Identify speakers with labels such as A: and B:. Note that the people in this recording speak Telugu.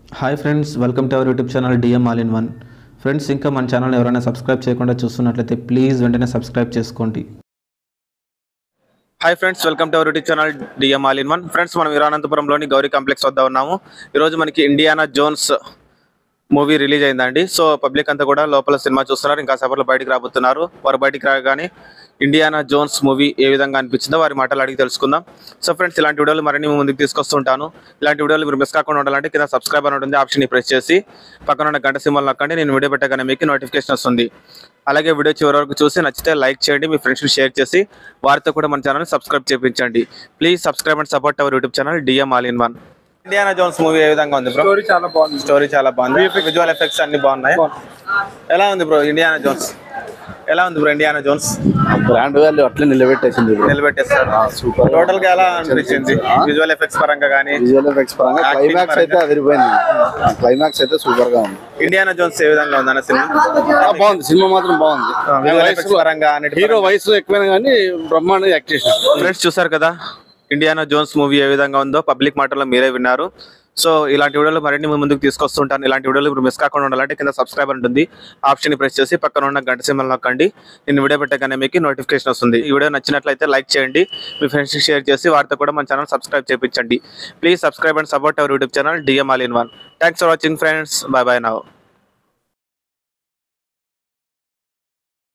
A: hi friends welcome to our YouTube channel DM all in one friends ఇంకా మన ఛానల్ ఎవరైనా సబ్స్క్రైబ్ చేయకుండా చూస్తున్నట్లయితే ప్లీజ్ వెంటనే సబ్స్క్రైబ్ చేసుకోండి
B: hi friends welcome to our YouTube channel DM all in one friends మనం వీరానంతపురంలోని గౌరీ కాంప్లెక్స్ వద్ద ఉన్నాము ఈరోజు మనకి ఇండియానా జోన్స్ మూవీ రిలీజ్ అయిందండి సో పబ్లిక్ అంతా కూడా లోపల సినిమా చూస్తున్నారు ఇంకా సేపట్లో బయటికి రాబోతున్నారు వారు బయటికి రాగానే ఇండియానా జోన్స్ మూవీ ఏ విధంగా అనిపించిందో వారి మాటలు అడిగి తెలుసుకుందాం సో ఫ్రెండ్స్ ఇలాంటి వీడియోలు మరిన్ని మీ ముందుకు తీసుకొస్తుంటాను ఇలాంటి వీడియోలు మీరు మిస్ కాకుండా ఉండాలంటే కింద సబ్స్క్రైబ్ అని ఉంటుంది ఆప్షన్ ప్రెస్ చేసి పక్కన ఉన్న గంట సింబల్ నొక్కండి నేను వీడియో పెట్టగానే మీకు నోటిఫికేషన్ వస్తుంది అలాగే వీడియో చివరి వరకు చూసి నచ్చితే లైక్ చేయండి మీ ఫ్రెండ్స్కి షేర్ చేసి వారితో కూడా మన ఛానల్ సబ్స్క్రైబ్ చేయించండి please subscribe and support our YouTube channel DM all in one Indiana Jones movie ఏ విధంగా ఉంది బ్రో
C: స్టోరీ చాలా బాగుంది
B: స్టోరీ చాలా బాగుంది విజువల్ ఎఫెక్ట్స్ అన్ని బాగున్నాయి ఎలా ఉంది బ్రో ఇండియానా జోన్స్ ఎలా ఉంది bro Indiana Jones
C: brand value అట్లే నిలబెట్టేసింది ఇప్పుడు
B: నిలబెట్టేస్తారు
C: సూపర్
B: టోటల్ గా ఎలా అనిపించింది విజువల్ ఎఫెక్ట్స్ పరంగా కానీ
C: విజువల్ ఎఫెక్ట్స్ పరంగా
B: Acting
C: క్లైమాక్స్ అయితే అదిరిపోయింది క్లైమాక్స్ అయితే సూపర్ గా ఉంది
B: ఇండియానా జోన్స్ ఏ విధంగా ఉంది అన్న సినిమా
C: ఆ, బాగుంది సినిమా మాత్రం బాగుంది
B: విజువల్ ఎఫెక్ట్స్ పరంగా అన్నిటి
C: హీరో వయసు ఎక్కువైనా కానీ బ్రహ్మాండంగా యాక్ట్ చేసిన
B: ఫ్రెండ్స్ చూసారు కదా ఇండియానా జోన్స్ మూవీ ఏ విధంగా ఉందో పబ్లిక్ మాటల్లో మీరే విన్నారు సో ఇలాంటి వీడియోలు మరిన్ని మీ ముందుకు తీసుకొస్తుంటాను ఇలాంటి వీడియోలు ఇప్పుడు మిస్ కాకుండా ఉండాలంటే కింద సబ్స్క్రైబ్ ఉంటుంది ఆప్షన్ ప్రెస్ చేసి పక్కన ఉన్న గంట సింబల్ నొక్కండి నేను వీడియో పెట్టగానే మీకు నోటిఫికేషన్ వస్తుంది ఈ వీడియో నచ్చినట్లయితే లైక్ చేయండి మీ ఫ్రెండ్స్కి షేర్ చేసి వారితో కూడా మన ఛానల్ సబ్స్క్రైబ్ చేయించండి please subscribe and support our YouTube channel DM all in one thanks for watching friends bye bye now